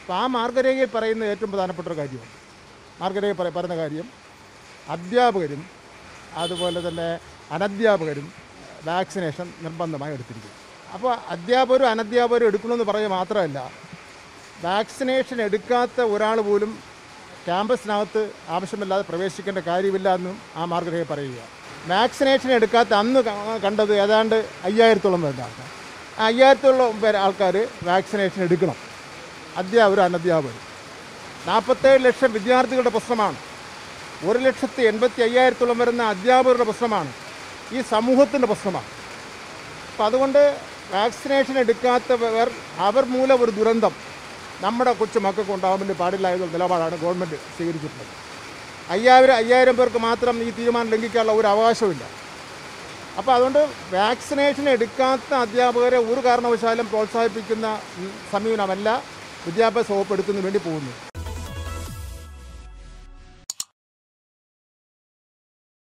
അപ്പോൾ ആ മാർഗരേഖയിൽ പറയുന്ന ഏറ്റവും പ്രധാനപ്പെട്ട ഒരു കാര്യമാണ് മാർഗരേഖ പറ- പറയുന്ന കാര്യം അധ്യാപകരും അതുപോലെ തന്നെ അനധ്യാപകരും വാക്സിനേഷൻ നിർബന്ധമായി എടുത്തിരിക്കും അപ്പോൾ അധ്യാപകരും അനധ്യാപകരും എടുക്കണമെന്ന് പറയുക മാത്രമല്ല വാക്സിനേഷൻ എടുക്കാത്ത ഒരാൾ പോലും ക്യാമ്പസിനകത്ത് ആവശ്യമില്ലാതെ പ്രവേശിക്കേണ്ട കാര്യമില്ല എന്നും ആ മാർഗരേഖ പറയുക വാക്സിനേഷൻ എടുക്കാത്ത അന്ന് ക- കണ്ടത് ഏതാണ്ട് അയ്യായിരത്തോളം പേരുടെ ആൾക്കാർ ആ അയ്യായിരത്തോളം പേര് ആൾക്കാർ വാക്സിനേഷൻ എടുക്കണം അധ്യാപകരും അനധ്യാപകരും നാൽപ്പത്തേഴ് ലക്ഷം വിദ്യാർത്ഥികളുടെ പ്രശ്നമാണ് ഒരു ലക്ഷത്തി എൺപത്തി അയ്യായിരത്തോളം വരുന്ന അധ്യാപകരുടെ പ്രശ്നമാണ് ഈ സമൂഹത്തിൻ്റെ പ്രശ്നമാണ് അപ്പം അതുകൊണ്ട് വാക്സിനേഷൻ എടുക്കാത്തവർ അവർ മൂലം ഒരു ദുരന്തം നമ്മുടെ കൊച്ചു മക്കൾക്ക് ഉണ്ടാകാൻ വേണ്ടി പാടില്ല എന്ന നിലപാടാണ് ഗവൺമെൻറ് സ്വീകരിച്ചിട്ടുള്ളത് അയ്യായിരം അയ്യായിരം പേർക്ക് മാത്രം ഈ തീരുമാനം ലംഘിക്കാനുള്ള ഒരു അവകാശമില്ല അപ്പോൾ അതുകൊണ്ട് വാക്സിനേഷൻ എടുക്കാത്ത അധ്യാപകരെ ഒരു കാരണവശാലും പ്രോത്സാഹിപ്പിക്കുന്ന ഉം, സമീപനമല്ല വിദ്യാഭ്യാസ വകുപ്പ് എടുക്കുന്നതിന് വേണ്ടി പോകുന്നു